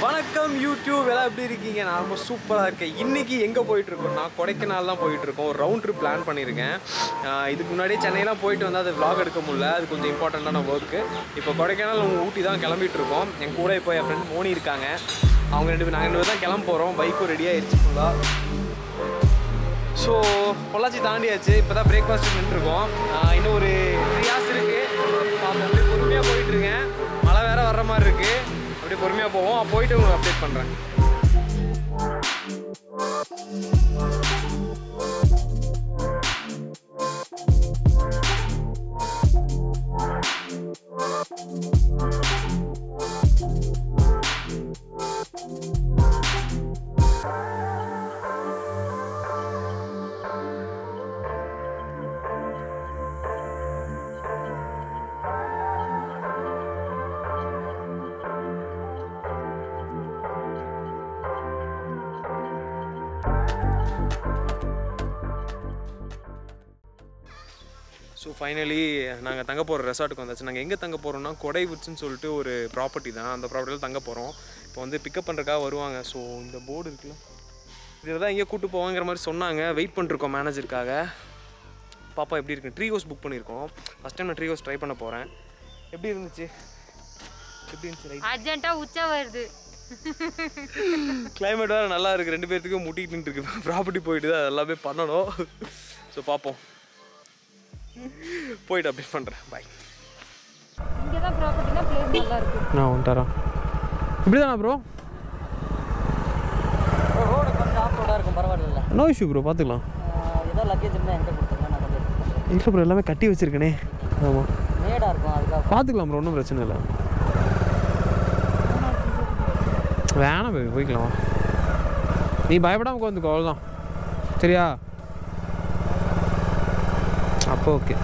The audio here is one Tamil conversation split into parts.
வணக்கம் யூடியூப் எல்லாம் எப்படி இருக்கீங்க நான் ரொம்ப சூப்பராக இருக்கேன் இன்றைக்கி எங்கே போயிட்டுருக்கோம்னா கொடைக்கானல் தான் போயிட்டுருக்கோம் ஒரு ரவுண்ட் ட்ரிப் பிளான் பண்ணியிருக்கேன் ஆஹ் இதுக்கு முன்னாடியே சென்னையெல்லாம் போயிட்டு வந்தால் அது vlog எடுக்க முடியல அது கொஞ்சம் இம்பார்ட்டண்ட்டான ஒர்க்கு இப்போ கொடைக்கானல் உங்கள் ஊட்டி தான் கிளம்பிட்டு இருக்கோம் என் கூட இப்போ என் ஃப்ரெண்ட் மோனி இருக்காங்க அவங்க ரெண்டு பேர் நாங்கள் ரெண்டு பேர் தான் கிளம்ப போகிறோம் பைக்கும் ரெடி ஆயிடுச்சு ஃபுல்லாக ஸோ பொள்ளாச்சி தாண்டியாச்சு இப்போ தான் பிரேக்ஃபாஸ்ட் நின்றுருக்கோம் இன்னும் ஒரு த்ரீ ஹார்ஸ் இருக்குது பார்ப்போம் அப்படியே பொறுமையாக போயிட்டுருக்கேன் மழை வேற வர்ற மாதிரி இருக்குது அப்படியே பொறுமையாக போவோம் போயிட்டு உங்களுக்கு அப்டேட் பண்ணுறேன் ஸோ ஃபைனலி நாங்கள் தங்க போகிற ரெசார்ட்டுக்கு வந்தாச்சு நாங்கள் எங்கே தங்க போகிறோம்னா கொடைவுட்ஸ்னு சொல்லிட்டு ஒரு ப்ராப்பர்ட்டி தான் அந்த ப்ராப்பர்ட்டியில் தங்க போகிறோம் இப்போ வந்து பிக்கப் பண்ணுறக்காக வருவாங்க ஸோ இந்த போர்டு இருக்குல்ல இதில் தான் எங்கேயோ கூட்டு போவாங்கிற மாதிரி சொன்னாங்க வெயிட் பண்ணிருக்கோம் மேனேஜருக்காக பாப்பா எப்படி இருக்கு ட்ரீ ஹவுஸ் புக் பண்ணியிருக்கோம் ஃபஸ்ட் டைம் நான் ட்ரீ ஹவுஸ் ட்ரை பண்ண போகிறேன் எப்படி இருந்துச்சு எப்படி இருந்துச்சு ரைட் அர்ஜென்ட்டா உச்சா வருது கிளைமேட் வேறு நல்லா இருக்குது ரெண்டு பேர்த்துக்கும் முட்டிக்கிட்டு இருக்கு ப்ராப்பர்ட்டி போயிட்டு தான் அது எல்லாமே பண்ணணும் ஸோ பார்ப்போம் போயிட்டு அப்டேட் பண்ணுறேன் பாய் இங்கே தான் ப்ராப்பர்ட்டினா பிளேஸ் நல்லா இருக்கு நான் ஒன் தரோம் இப்படி தானா ப்ரோ ரோடு கொஞ்சம் ஆஃப் ரோடாக இருக்கும் பரவாயில்ல நோ இஷ்யூ ப்ரோ பார்த்துக்கலாம் ஏதோ லக்கேஜ் இருந்தால் என்கிட்ட கொடுத்துருங்க நான் கொஞ்சம் எடுத்துட்டு வரேன். இல்லை ப்ரோ எல்லாமே கட்டி வச்சிருக்கனே ஆமாம் மேடாக இருக்கும் அதுக்காக பார்த்துக்கலாம் ப்ரோ ஒன்றும் பிரச்சனை இல்லை வேணாம் பேபி போய்க்கலாம் வா. நீ பயப்படாமல் உட்காந்துக்கோ அவ்வளோதான் சரியா அப்போ ஓகே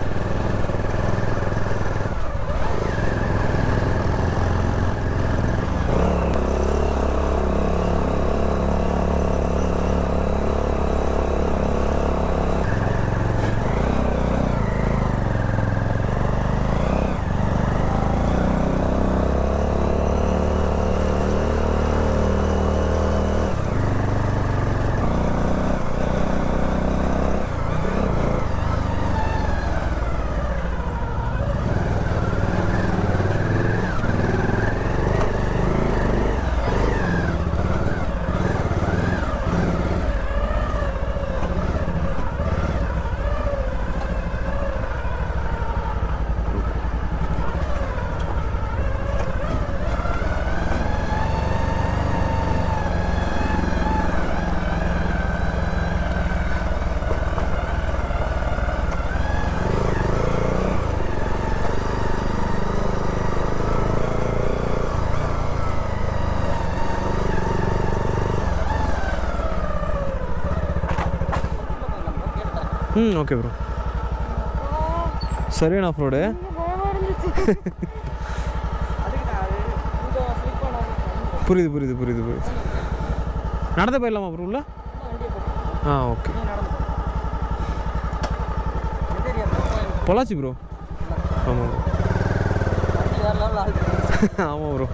ம் ஓகே ப்ரோ சரியான ஆஃப் ரோடு பயமா இருந்துச்சு அதுக்கு நான் அது கொஞ்சம் ஸ்லிப் பண்ணாமல் புரியுது புரியுது புரியுது புரியுது நடந்து போயிடலாமா ப்ரோ உள்ள வண்டியை போட்டு ஆ ஓகே நீ நடந்து போ. எந்த ஏரியா பொள்ளாச்சி ப்ரோ ஆமாம் வண்டி வேறு லெவலில் ஆகுது ஆமாம் ப்ரோ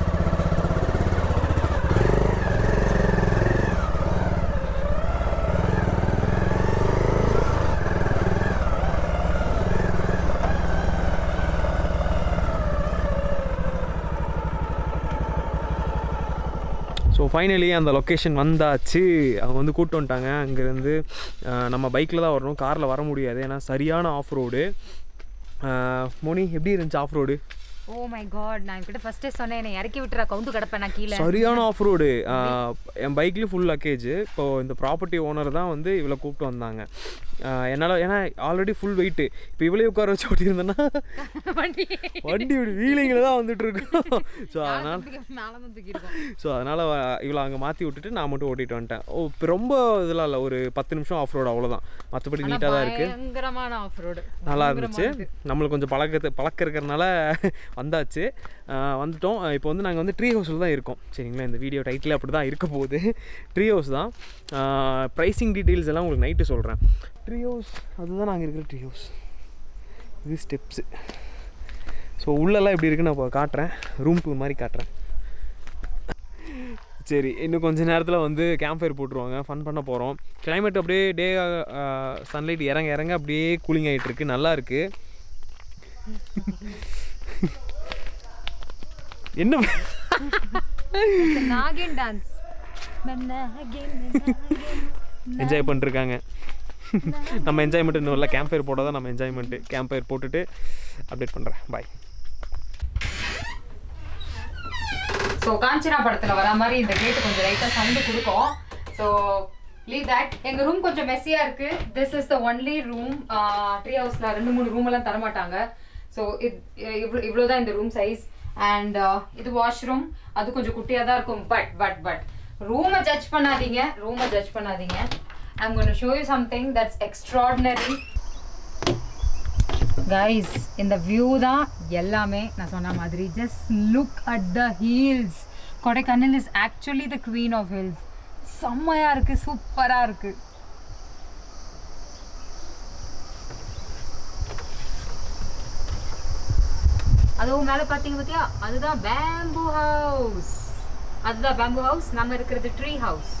ஸோ ஃபைனலி அந்த லொக்கேஷன் வந்தாச்சு அவங்க வந்து கூப்பிட்டு வந்துட்டாங்க அங்கேருந்து நம்ம பைக்கில் தான் வரணும் காரில் வர முடியாது ஏன்னா சரியான ஆஃப் ரோடு மோனி எப்படி இருந்துச்சு off road oh my god நான் என்கிட்ட ஃபர்ஸ்டே சொன்னேன் என்னை இறக்கி விட்டுற கவுந்து கிடப்பேன் நான் கீழே சரியான ஆஃப் ரோடு என் பைக்லேயும் ஃபுல் லக்கேஜ் இப்போ இந்த ப்ராப்பர்ட்டி ஓனர் தான் வந்து இவளை கூப்பிட்டு வந்தாங்க ஆஹ் என்னால் ஏன்னா ஆல்ரெடி ஃபுல் வெயிட்டு இப்போ இவளே உட்கார வச்சு ஓட்டியிருந்தேன்னா வண்டி வண்டி இப்படி வீலிங்கில் தான் வந்துட்டு இருக்கோம் ஸோ அதனால் மேலே தான் தூக்கிருக்கோம் ஸோ அதனால் இவளை அங்கே மாற்றி விட்டுட்டு நான் மட்டும் ஓட்டிட்டு வந்துட்டேன் ஓ இப்போ ரொம்ப இதெல்லாம் இல்லை ஒரு பத்து நிமிஷம் ஆஃப் ரோடு அவ்வளோதான் மற்றபடி நீட்டாக தான் இருக்குது பயங்கரமான ஆஃப் ரோடு நல்லா இருந்துச்சு நம்மளுக்கு கொஞ்சம் பழக்கத்து பழக்கம் இருக்கிறனால வந்தாச்சு ஆஹ் வந்துட்டோம் இப்போ வந்து நாங்கள் வந்து ட்ரீ ஹவுஸில் தான் இருக்கோம் சரிங்களா இந்த வீடியோ டைட்டில் அப்படி தான் இருக்க போகுது ட்ரீ ஹவுஸ் தான் ப்ரைஸிங் டீட்டெயில்ஸ் எல்லாம் உங்களுக்கு நைட்டு சொல்கிறேன் ட்ரீ ஹவுஸ் அதுதான் நாங்கள் இருக்கிற ட்ரீ ஹவுஸ் இது ஸ்டெப்ஸு ஸோ உள்ளெல்லாம் எப்படி இருக்குன்னு நான் இப்போ காட்டுறேன் ரூம் டூர் மாதிரி காட்டுறேன் சரி இன்னும் கொஞ்ச நேரத்தில் வந்து கேம்ப் ஃபயர் போட்டுருவாங்க ஃபன் பண்ண போகிறோம் climate அப்படியே டே சன்லைட் இறங்க இறங்க அப்படியே கூலிங் ஆகிட்டு இருக்கு நல்லா இருக்கு என்ன நாகின் டான்ஸ் என்ஜாய் பண்ணிருக்காங்க நம்ம என்ஜாய்மெண்ட் இன்னும் இல்லை கேம்ப் ஃபயர் போட்டால் தான் நம்ம என்ஜாய்மெண்ட்டு கேம்ப் ஃபயர் போட்டுட்டு அப்டேட் பண்ணுறேன் பாய் ஸோ காஞ்சனா படத்துல வர மாதிரி இந்த கேட் கொஞ்சம் லைட்டா சவுண்டு கொடுக்கும் ஸோ லீவ் தட் எங்க ரூம் கொஞ்சம் மெஸ்ஸியா இருக்கு this is the only room tree ஹவுஸ்ல ரெண்டு மூணு ரூம் எல்லாம் தர மாட்டாங்க ஸோ இவ்வளோ இவ்வளோ தான் இந்த ரூம் சைஸ் அண்ட் இது வாஷ்ரூம் அது கொஞ்சம் குட்டியாக தான் இருக்கும் பட் பட் பட் ரூமை ஜட்ஜ் பண்ணாதீங்க ரூமை ஜட்ஜ் பண்ணாதீங்க I'm gonna show you something that's extraordinary guys இந்த வியூ தான் எல்லாமே நான் சொன்ன மாதிரி just look at the hills Kodaikanal is actually the queen of hills செம்மையா இருக்கு சூப்பரா இருக்கு அதுவும் மேல பாத்தீங்க பாத்தியா அதுதான் பேம்பு ஹவுஸ் அதுதான் பேம்பு ஹவுஸ் நம்ம இருக்கிறது ட்ரீ ஹவுஸ்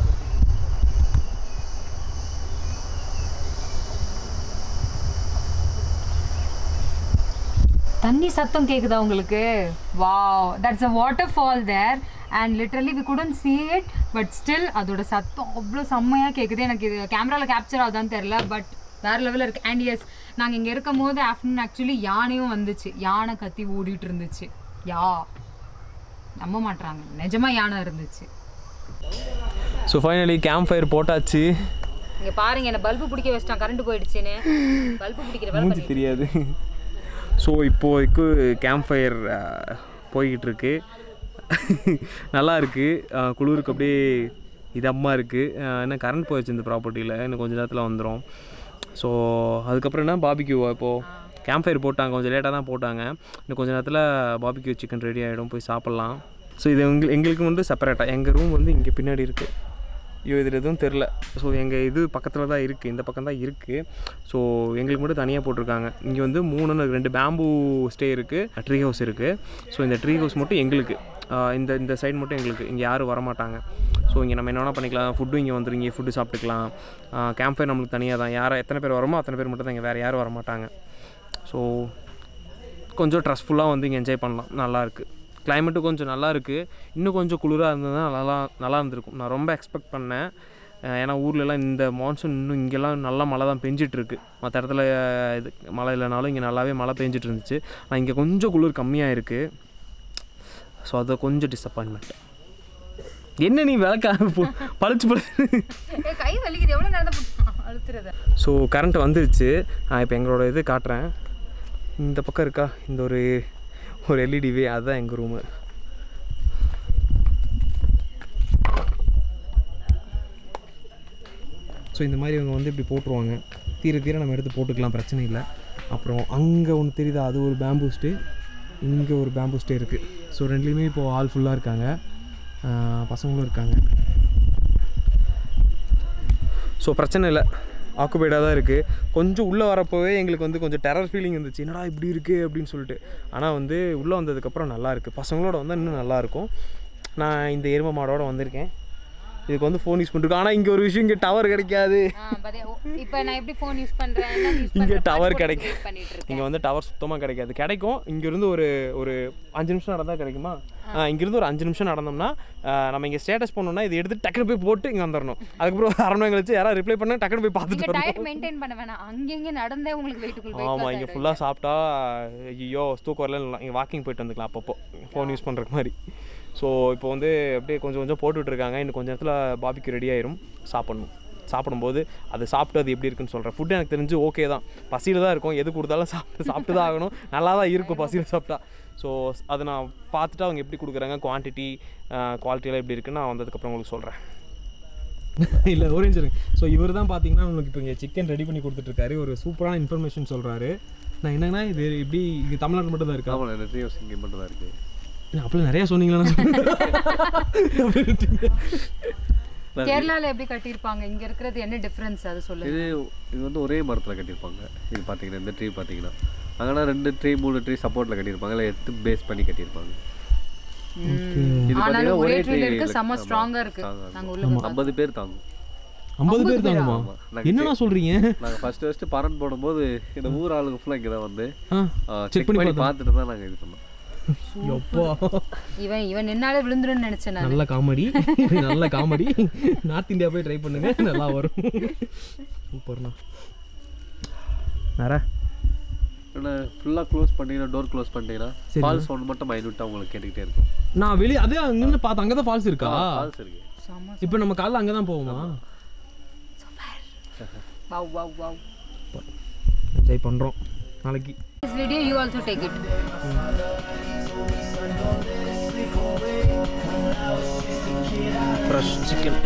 தண்ணி சத்தம் கேக்குதா உங்களுக்கு wow that's a waterfall there and literally we couldn't see it but still அதோட சத்தம் அவ்வளோ செம்மையாக கேட்குது எனக்கு இது கேமராவில் கேப்சர் ஆகுதான்னு தெரில பட் வேறு லெவலில் இருக்குது அண்ட் எஸ் நாங்கள் இங்கே இருக்கும் போது ஆஃப்டர்நூன் ஆக்சுவலி யானையும் வந்துச்சு யானை கத்தி ஓடிட்டு இருந்துச்சு யா நம்ப மாட்றாங்க நிஜமா யானை இருந்துச்சு ஸோ ஃபைனலி கேம்ப் ஃபயர் போட்டாச்சு இங்கே பாருங்க என்ன பல்பு பிடிக்க வச்சிட்டான் கரண்ட் போயிடுச்சுன்னு பல்பு பிடிக்கிற வேலை மூஞ்சி தெரியாது ஸோ இப்போதைக்கு கேம்ப் ஃபயர் போய்கிட்டு இருக்கு நல்லா இருக்கு அஹ், குளிருக்கு அப்படியே இதமாக இருக்குது என்ன கரண்ட் போயிடுச்சு இந்த ப்ராப்பர்ட்டியில் இன்னும் கொஞ்ச நேரத்தில் வந்துடும் ஸோ அதுக்கப்புறம் என்ன பாபிக்யூவா இப்போது கேம்ப் ஃபயர் போட்டாங்க கொஞ்சம் லேட்டாக தான் போட்டாங்க இன்னும் கொஞ்ச நேரத்தில் பாபிக்யூ சிக்கன் ரெடி ஆகிடும் போய் சாப்பிட்லாம் ஸோ இது எங்க எங்களுக்கு வந்து செப்பரேட்டாக எங்கள் ரூம் வந்து இங்கே பின்னாடி இருக்குது ஐயோ இதில் எதுவும் தெரில ஸோ எங்கள் இது பக்கத்தில் தான் இருக்குது இந்த பக்கம் தான் இருக்குது ஸோ எங்களுக்கு மட்டும் தனியாக போட்டிருக்காங்க இங்கே வந்து மூணு ரெண்டு பேம்பு ஸ்டே இருக்குது ட்ரீ ஹவுஸ் இருக்குது ஸோ இந்த ட்ரீ ஹவுஸ் மட்டும் எங்களுக்கு ஆஹ் இந்த இந்த சைடு மட்டும் எங்களுக்கு இங்கே யாரும் வர மாட்டாங்க ஸோ இங்கே நம்ம என்ன வேணால் பண்ணிக்கலாம் ஃபுட்டும் இங்கே வந்துடும் இங்கே ஃபுட்டு சாப்பிட்டுக்கலாம் கேம்ப் ஃபயர் நம்மளுக்கு தனியாக தான் யாரை எத்தனை பேர் வரோமோ அத்தனை பேர் மட்டும் தான் இங்கே வேறு யாரும் வர மாட்டாங்க ஸோ கொஞ்சம் ட்ரெஸ்ஃபுல்லாக வந்து இங்கே என்ஜாய் பண்ணலாம் நல்லாயிருக்கு கிளைமேட்டு கொஞ்சம் நல்லா இருக்குது இன்னும் கொஞ்சம் குளிராக இருந்ததுன்னா நல்லா நல்லா இருந்திருக்கும் நான் ரொம்ப எக்ஸ்பெக்ட் பண்ணேன் அஹ் ஏன்னா ஊர்லலாம் இந்த மான்சூன் இன்னும் இங்கெல்லாம் நல்லா மழை தான் பெஞ்சிட்டு இருக்கு மற்ற இடத்துல அஹ், இது மழை இல்லைனாலும் இங்கே நல்லாவே மழை பெஞ்சிட்டு இருந்துச்சு ஆனால் இங்கே கொஞ்சம் குளிர் கம்மியாக இருக்குது ஸோ அது கொஞ்சம் டிசப்பாயின்மெண்ட் என்ன நீ விளக்க பளிச்சு பளிச்சு கை வலிக்குது எவ்வளோ நேரம் அழுத்துறது ஸோ கரண்ட் வந்துருச்சு நான் இப்போ எங்களோட இது காட்டுறேன் இந்த பக்கம் இருக்கா இந்த ஒரு ஒரு எல்இடிவி அதுதான் எங்கள் ரூமு ஸோ இந்த மாதிரி இவங்க வந்து இப்படி போட்டுருவாங்க தீர தீர நம்ம எடுத்து போட்டுக்கலாம் பிரச்சனை இல்லை அப்புறம் அங்கே ஒன்று தெரியுதா அது ஒரு பேம்பூ ஸ்டே இங்கே ஒரு பேம்பூ ஸ்டே இருக்குது ஸோ ரெண்டுலேயுமே இப்போது ஆள் ஃபுல்லாக இருக்காங்க ஆஹ் பசங்களும் இருக்காங்க ஸோ பிரச்சனை இல்லை ஆக்குபைடாக தான் இருக்குது கொஞ்சம் உள்ளே வரப்போவே எங்களுக்கு வந்து கொஞ்சம் டெரர் ஃபீலிங் இருந்துச்சு என்னடா இப்படி இருக்குது அப்படின்னு சொல்லிட்டு ஆனால் வந்து உள்ளே வந்ததுக்கப்புறம் நல்லா இருக்குது பசங்களோட வந்தால் இன்னும் நல்லாயிருக்கும் நான் இந்த எரும மாடோட வந்திருக்கேன் இதுக்கு வந்து ஃபோன் யூஸ் பண்ணிருக்கோம் ஆனால் இங்கே ஒரு விஷயம் இங்கே டவர் கிடைக்காது இப்போ நான் எப்படி ஃபோன் யூஸ் பண்றேன் யூஸ் இங்கே டவர் கிடைக்கும் பண்ணிட்டு இருக்கேன் இங்கே வந்து டவர் சுத்தமாக கிடைக்காது கிடைக்கும் இங்கேருந்து ஒரு ஒரு அஞ்சு நிமிஷம் நடந்தால் கிடைக்குமா ஆ, இங்கேருந்து ஒரு அஞ்சு நிமிஷம் நடந்தோம்னா ஆ, நம்ம இங்கே ஸ்டேட்டஸ் பண்ணோம்னா இது எடுத்து டக்குனு போய் போட்டு இங்கே வந்துடணும் அதுக்கப்புறம் ஒரு அரை மணி நேரம் கழிச்சு யாராவது ரிப்ளை பண்ணால் டக்குனு போய் பார்த்துட்டு நீங்க வரணும் டயட் மெயின்டைன் பண்ண வேணாம் அங்கங்க நடந்தே உங்களுக்கு வெயிட்டுக்குள் ஆமாம் இங்கே ஃபுல்லாக சாப்பிட்டா ஐயோ தூக்கம் வரல இங்கே வாக்கிங் போயிட்டு வந்துக்கலாம் அப்பப்போ ஃபோன் யூஸ் பண்ணுறக்கு மாதிரி ஸோ இப்போ வந்து அப்படியே கொஞ்சம் கொஞ்சம் போட்டுட்டு இருக்காங்க இன்னும் கொஞ்சம் நேரத்தில் பாபிக்கு ரெடி ஆயிரும் சாப்பிடணும் சாப்பிடும்போது அது சாப்பிட்டு அது எப்படி இருக்குன்னு சொல்கிறேன் ஃபுட் எனக்கு தெரிஞ்சு ஓகே தான் பசியில் தான் இருக்கும் எது கொடுத்தாலும் சாப்பிட்டு சாப்பிட்டு தான் ஆகணும் நல்லா தான் இருக்கும் பசியில் சாப்பிட்டா ஸோ அதை நான் பார்த்துட்டு அவங்க எப்படி கொடுக்குறாங்க குவான்டிட்டி குவாலிட்டியெல்லாம் எப்படி இருக்குன்னு நான் வந்ததுக்கப்புறம் உங்களுக்கு சொல்கிறேன் இல்லை ஒரே நிமிஷம் ஸோ இவர் தான் பார்த்தீங்கன்னா உங்களுக்கு இப்போ இங்கே சிக்கன் ரெடி பண்ணி கொடுத்துட்ருக்காரு ஒரு சூப்பரான இன்ஃபர்மேஷன் சொல்கிறாரு நான் என்னன்னா இது இப்படி இது தமிழ்நாடு மட்டும் தான் இருக்கா ஆமாம் நிறைய யோசி இங்கே மட்டும் தான் இருக்குது அப்பெல்லாம் நிறைய சொன்னீங்களா கேரளால எப்படி கட்டியிருப்பாங்க இங்க இருக்கிறது என்ன டிஃபரன்ஸ் அது சொல்லு இது இது வந்து ஒரே மரத்தில் கட்டியிருப்பாங்க இது பார்த்தீங்கன்னா இந்த ட்ரீ பார்த்தீங்கன்னா அங்கன்னா ரெண்டு ட்ரீ மூணு ட்ரீ சப்போர்ட்டில் கட்டியிருப்பாங்க இல்லை எடுத்து பேஸ் பண்ணி கட்டியிருப்பாங்க இது ஆனாலும் பார்த்தீங்கன்னா ஒரே ஒரே ட்ரீல tree இருக்கு ல- செம்ம ஆமா. ஸ்ட்ராங்கா இருக்கு ஆமா. நாங்க உள்ள போய் ஐம்பது பேர் தாங்கும் ஐம்பது பேர் தாங்குமா ஆமா. நாங்க என்னண்ணா சொல்றீங்க நாங்கள் ஃபர்ஸ்ட் ஃபர்ஸ்ட் பறன் போடும்போது இந்த ஊர் ஆளுங்க ஃபுல்லாக இங்கே தான் வந்து ஆ செக் பண்ணி பண்ணி பார்த்தோம். பார்த்துட்டு தான் நாங்கள் இது பண்ணோம் எப்பா இவன் இவன் நின்னாலே விழுந்துருன்னு நினைச்சேன் நான் நல்ல காமெடி நல்ல காமெடி நார்த் இந்தியா போய் ட்ரை பண்ணுங்க நல்லா வரும் சூப்பர்ண்ணா வேற ஆனால் ஃபுல்லாக க்ளோஸ் பண்ணிங்கன்னா டோர் க்ளோஸ் பண்ணிட்டீங்கன்னா சரி. ஃபால் சவுண்ட் மட்டும் மைனூட்டாக உங்களுக்கு கேட்டுக்கிட்டே இருக்கும் நான் வெளியே அதே அங்கன்னு பார்த்தேன் அங்கே தான் ஃபால்ஸ் இருக்கா ஃபால்ஸ் இருக்கு செம்ம இப்போ நம்ம காலைல அங்கே தான் போவோமா வாவ் வாவ் வாவ் என்ஜாய் பண்ணுறோம் நாளைக்கு this video you also take it fresh chicken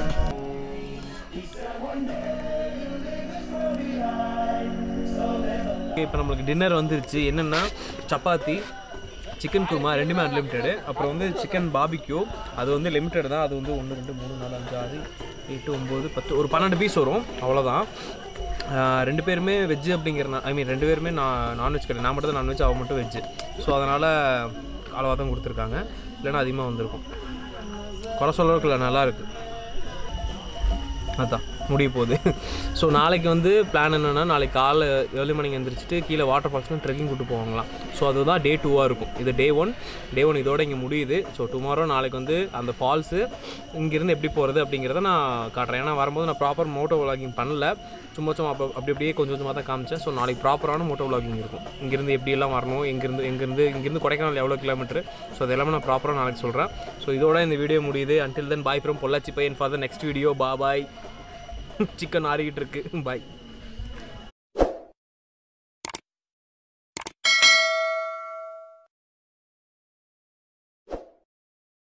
இப்போ நம்மளுக்கு டின்னர் வந்துருச்சு என்னென்னா சப்பாத்தி சிக்கன் குருமா ரெண்டுமே அன்லிமிட்டெடு அப்புறம் வந்து சிக்கன் பாபிக்யூ அது வந்து லிமிட்டட் தான் அது வந்து ஒன்று ரெண்டு மூணு நாலு அஞ்சு ஆறு எட்டு ஒம்பது பத்து ஒரு பன்னெண்டு பீஸ் வரும் அவ்வளோதான் ஆஹ் ரெண்டு பேருமே வெஜ்ஜு அப்படிங்கிறனா ஐ மீன் ரெண்டு பேருமே நான் நான்வெஜ் கிடையாது நான் மட்டும் தான் நான்வெஜ் அவன் மட்டும் வெஜ்ஜு ஸோ அதனால் அளவாக தான் கொடுத்துருக்காங்க இல்லைன்னா அதிகமாக வந்திருக்கும் குறை சொல்கிறதுக்கு இல்லை நல்லா இருக்கு அதான் முடிய போகுது ஸோ நாளைக்கு வந்து பிளான் என்னென்னா நாளைக்கு காலைல ஏர்லி மார்னிங் எழுந்திரிச்சிட்டு கீழே வாட்டர் ஃபால்ஸ்லாம் ட்ரெக்கிங் கூட்டு போவாங்களாம் ஸோ அதுதான் டே டூவாக இருக்கும் இது டே ஒன் டே ஒன் இதோட இங்கே முடியுது ஸோ டுமாரோ நாளைக்கு வந்து அந்த ஃபால்ஸு இங்கேருந்து எப்படி போகிறது அப்படிங்கிறத நான் காட்டுறேன் ஏன்னா வரும்போது நான் ப்ராப்பர் மோட்டோ விளாகிங் பண்ணல சும்மா சும்மா அப்போ அப்படி அப்படியே கொஞ்சம் கொஞ்சமாக தான் காமிச்சேன் ஸோ நாளைக்கு ப்ராப்பரான மோட்டோ விளாகிங் இருக்கும் இங்கேருந்து எப்படியெல்லாம் வரணும் இங்கேருந்து இங்கேருந்து இங்கேருந்து கொடைக்கானல் எவ்வளோ கிலோமீட்டர் ஸோ அது எல்லாமே நான் ப்ராப்பராக நாளைக்கு சொல்கிறேன் ஸோ இதோட இந்த வீடியோ முடியுது until then bye from Pollachi பையன் ஃபார் த நெக்ஸ்ட் வீடியோ பா பாய் சிக்கன் ஆறிக்கிட்டு இருக்கு பாய்